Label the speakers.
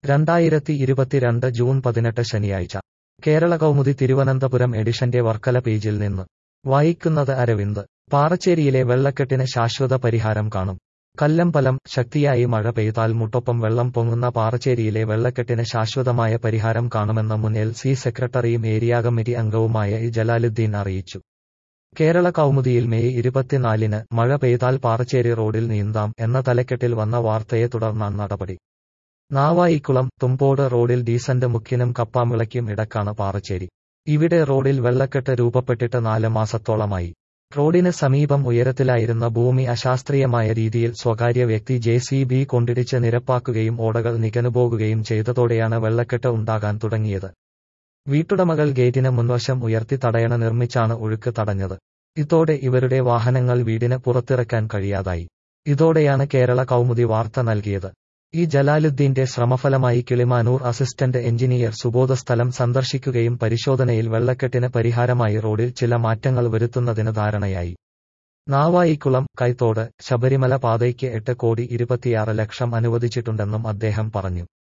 Speaker 1: രണ്ടായിരത്തി ഇരുപത്തിരണ്ട് ജൂൺ പതിനെട്ട് ശനിയാഴ്ച കേരള കൗമുദി തിരുവനന്തപുരം എഡിഷന്റെ വർക്കല പേജിൽ നിന്ന് വായിക്കുന്നത് അരവിന്ദ് പാറച്ചേരിയിലെ വെള്ളക്കെട്ടിന് ശാശ്വത പരിഹാരം കാണും കല്ലമ്പലം ശക്തിയായി മഴ പെയ്താൽ മുട്ടൊപ്പം വെള്ളം പൊങ്ങുന്ന പാറച്ചേരിയിലെ വെള്ളക്കെട്ടിന് ശാശ്വതമായ പരിഹാരം കാണുമെന്ന് മുൻ എൽ സി സെക്രട്ടറിയും ഏരിയ കമ്മിറ്റി അംഗവുമായ ഇ ജലാലുദ്ദീൻ അറിയിച്ചു കേരള കൗമുദിയിൽ മെയ് ഇരുപത്തിനാലിന് മഴ പെയ്താൽ പാറച്ചേരി റോഡിൽ നീന്താം എന്ന തലക്കെട്ടിൽ വന്ന വാർത്തയെ തുടർന്നാണ് നടപടി നാവായിക്കുളം തുമ്പോട് റോഡിൽ ഡീസന്റ് മുക്കിനും കപ്പാമിളയ്ക്കും ഇടക്കാണ് പാറച്ചേരി ഇവിടെ റോഡിൽ വെള്ളക്കെട്ട് രൂപപ്പെട്ടിട്ട് നാല് മാസത്തോളമായി റോഡിന് സമീപം ഉയരത്തിലായിരുന്ന ഭൂമി അശാസ്ത്രീയമായ രീതിയിൽ സ്വകാര്യ വ്യക്തി ജെ സി ബി കൊണ്ടിടിച്ച് നിരപ്പാക്കുകയും ഓടകൾ നികനുപോകുകയും ചെയ്തതോടെയാണ് വെള്ളക്കെട്ട് ഉണ്ടാകാൻ തുടങ്ങിയത് വീട്ടുടമകൾ ഗേറ്റിന് മുൻവശം ഉയർത്തി തടയണ നിർമ്മിച്ചാണ് ഒഴുക്ക് തടഞ്ഞത് ഇതോടെ ഇവരുടെ വാഹനങ്ങൾ വീടിന് പുറത്തിറക്കാൻ കഴിയാതായി ഇതോടെയാണ് കേരള കൗമുദി വാർത്ത നൽകിയത് ഈ ജലാലുദ്ദീന്റെ ശ്രമഫലമായി കിളിമാനൂർ അസിസ്റ്റന്റ് എഞ്ചിനീയർ സുബോധ സ്ഥലം സന്ദർശിക്കുകയും പരിശോധനയിൽ വെള്ളക്കെട്ടിന് പരിഹാരമായി റോഡിൽ ചില മാറ്റങ്ങൾ വരുത്തുന്നതിന് ധാരണയായി നാവായിക്കുളം കൈത്തോട് ശബരിമല പാതയ്ക്ക് എട്ട് കോടി ഇരുപത്തിയാറ് ലക്ഷം അനുവദിച്ചിട്ടുണ്ടെന്നും അദ്ദേഹം പറഞ്ഞു